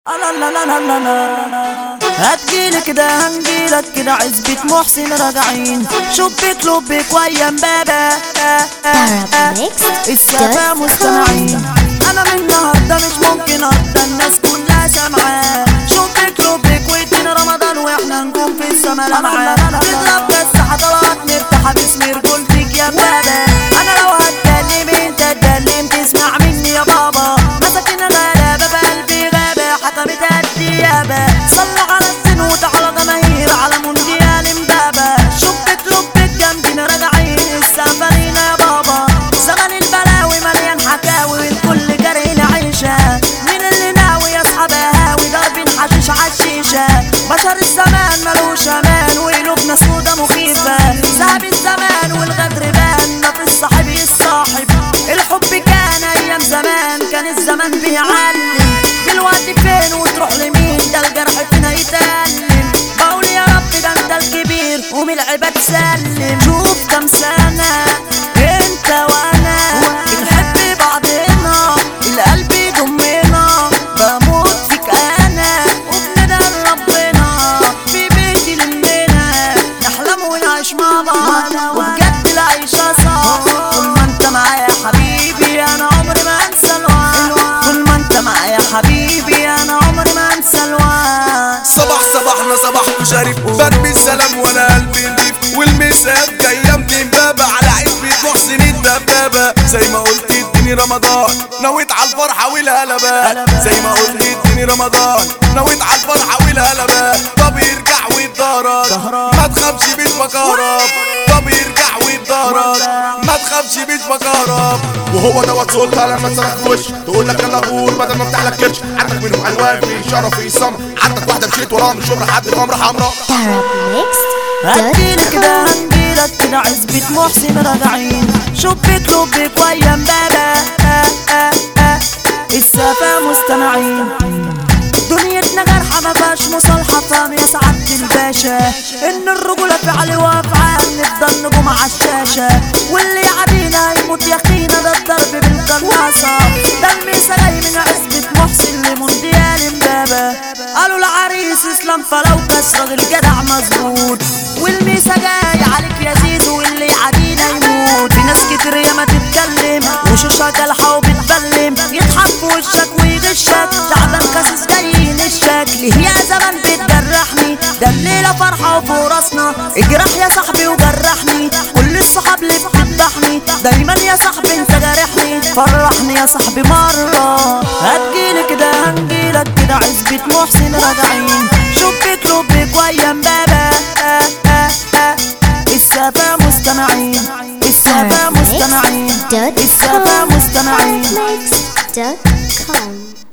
لا لا لا لا لا لا هتجيلي كده هنجيلك كده عزبة محسن راجعين شبك لبك ويا مبابا السفا مستمعين انا من النهارده مش ممكن ارضى الناس كلها سامعاه شبك لبك وادينا رمضان واحنا نكون في السما لمعاه نضرب بس حضرات نفتح باسم رجولتك يا بابا انا لو هتكلم انت اتكلم تسمع مني يا بابا مساكين الغلابه بقلبي غابه حكمت الديابه صلى على السنود على جماهير على مونديال امبابه شبك لبك جنبين راجعين السفرين يا بابا زمن البلاوي مليان حكاوي والكل جري عيشه مين اللي ناوي يصحى هاوي ضرب حشيش عالشيشه بشر الزمان ملوش امان وقلوبنا سودا مخيفه ذهب الزمان والغدر بان ما في الصاحب الصاحب الحب كان ايام زمان كان الزمان بيعلم دلوقتي فين وتروح لمين ده الجرح فينا يتألم بقول يا رب ده انت الكبير ومن العباد سلم شوف كم سنة انت وانا بنحب بعضنا القلب يضمنا بموت فيك انا وبندعي ربنا في بيتي لمنا نحلم ونعيش مع بعض وبجد العيشة صعب طول ما انت معايا يا حبيبي انا عمري ما انسى الوعد طول ما انت معايا يا حبيبي انا عمري ما انسى الوعد صباح صباحنا صباحكم شريف برمي السلام وانا قلبي نضيف والمسات جايه من امبابه على عزبة محسن الدبابه زي ما قلت اديني رمضان نويت على الفرحه والهلبه زي ما قلت اديني رمضان نويت على الفرحه والهلبه طب يرجع ويتضرب ما تخافش بيت بكهرب طب يرجع ويتضرب ما تخافش بيت بكهرب وهو دوت سلطه لما تصرخ في وش تقول لك يلا قول بدل ما افتح لك كرش عندك منهم الوان في شرف في سمر عندك واحده مشيت وراها من شبرا حد خمره حمراء هتجيلي كده هنجيلك كده عزبة محسن راجعين شبك لبك ويا مبابا السفا مستمعين دنيتنا جرحة ما فيهاش مصالحة فاهم يا سعادة الباشا إن الرجولة فعل وأفعال نفضل نجوم على الشاشة واللي يعدينا هيموت يقينا ده الضرب بالقناصة ده الميسا جاي من عزبة محسن لمونديال امبابة قالوا العريس اسلام فلو كس راجل جدع مظبوط والميسا جاي عليك يا زيزو واللي يعدينا يموت في ناس كتير ياما تتكلم وشوشها جالحة وبتبلم يضحك في وشك ويغشك تعبان كاسس جاي نشك ليه يا زمان بتجرحني ده الليلة فرحة وفوق راسنا اجرح يا صاحبي وجرحني كل الصحاب اللي بتذبحني دايما يا صاحبي انت جارحني فرحني يا صاحبي مرة هتجيلي كده هنجيلك كده عزبة محسن راجعين شبك لبك ويا مبابا السفا مستمعين السفا مستمعين السفا مستمعين Mix.com